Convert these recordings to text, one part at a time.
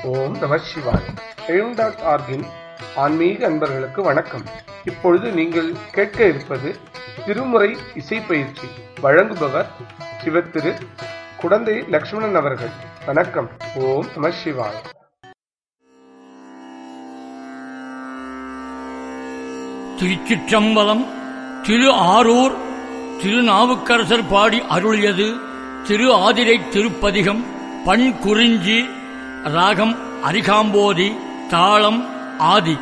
ஓம் நம சிவாய் எழும் டாட் ஆர்கின் ஆன்மீக அன்பர்களுக்கு வணக்கம் இப்பொழுது நீங்கள் கேட்க இருப்பது திருமுறை இசை பயிற்சி வழங்குபவர் சிவத்திரு குடந்தை லக்ஷ்மணன் அவர்கள் வணக்கம் ஓம் நம சிவாய் திருச்சிற்றம்பலம் திரு ஆரூர் திருநாவுக்கரசர் பாடி அருளியது திரு ஆதிரை திருப்பதிகம் பண் குறிஞ்சி ராகம் அரிகாம்போதி தாளம் ஆதி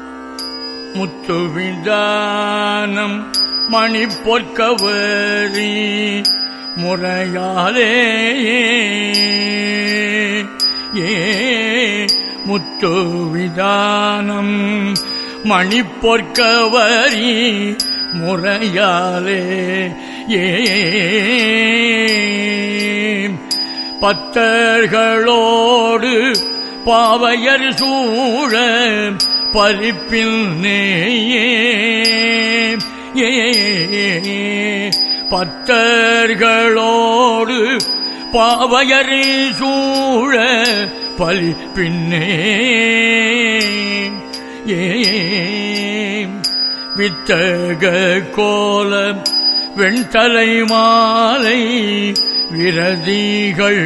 முத்துவிதானம் மணி பொற்கவரி முறையாலே ஏ முத்துவிதானம் மணி பொற்கவரி முறையாலே ஏ பத்தர்களோடு பாவையர் சூழ பறிப்பில் நேயே ஏ பத்தர்களோடு பாவையர் சூழ பலிப்பின்னே ஏ வித்தக கோலம் வெண்தலை மாலை விரதிகள்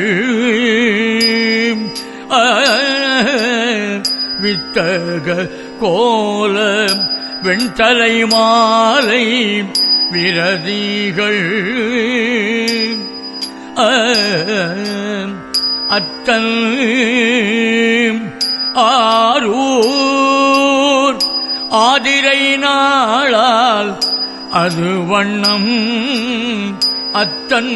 ஆ, வித்தக கோலம் வெண்தலை மாலை விரதிகள் ஆ, அத்தன் ஆரூர் ஆதிரை நாளால் அது வண்ணம் அத்தன்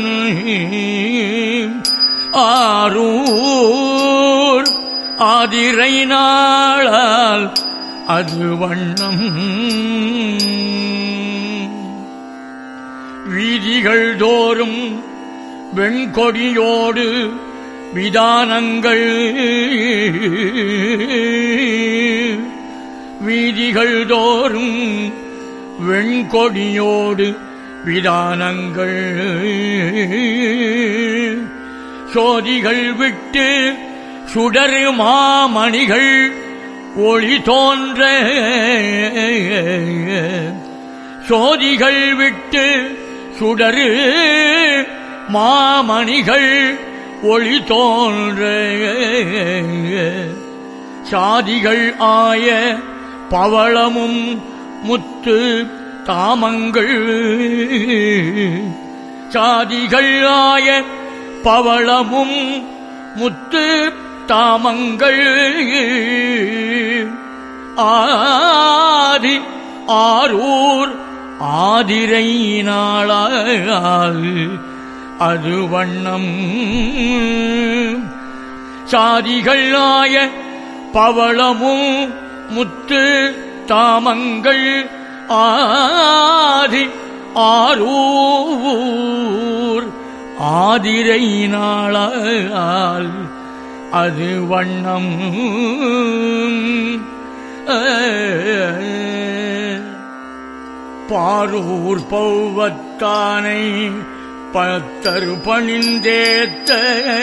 ஆரூர் ஆதிரை நாளால் அது வண்ணம் வீதிகள் தோறும் வெண்கொடியோடு விதானங்கள் வீதிகள் தோறும் வெண்கொடியோடு விதானங்கள் சோதிகள் விட்டு சுடரு மாமணிகள் ஒளி தோன்ற சோதிகள் விட்டு சுடரு மாமணிகள் ஒளி தோன்ற சாதிகள் ஆய பவளமும் முத்து தாமங்கள் சாதிகள் ஆய பவளமும் முத்து தாமங்கள் ஆதி ஆரூர் ஆதிரை நாளால் அது வண்ணம் சாதிகள் ஆய பவளமும் முத்து தாமங்கள் ஆதி ஆரூர் ஆதிரை நாளால் அது வண்ணம் பாரூர் பௌவத்தானை பத்தரு பணிந்தேத்த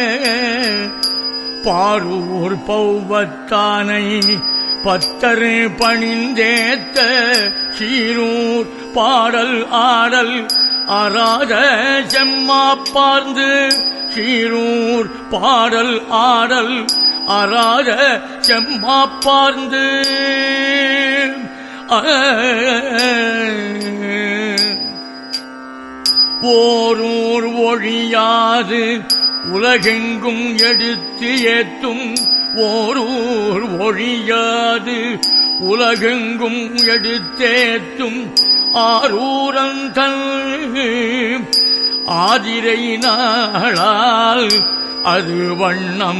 பாரூர் பௌவத்தானை பத்தரு பணிந்தேத்த சீரூர் பாடல் ஆடல் அராத செம்மாப்பார்ந்து சீரூர் பாடல் ஆடல் அராத செம்மாப்பார்ந்து ஓரூர் ஒழியாது உலகெங்கும் எடுத்து ஏத்தும் ஓரூர் ஒழியாது உலகெங்கும் எடுத்தேத்தும் ஆரூரந்தன் ஆதிரை நாளால் அது வண்ணம்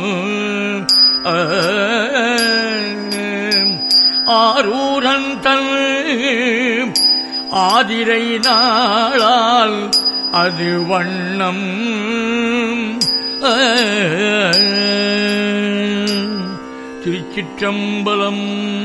ஆரூரந்தன் ஆதிரை நாளால் அது வண்ணம் திருச்சிற்றம்பலம்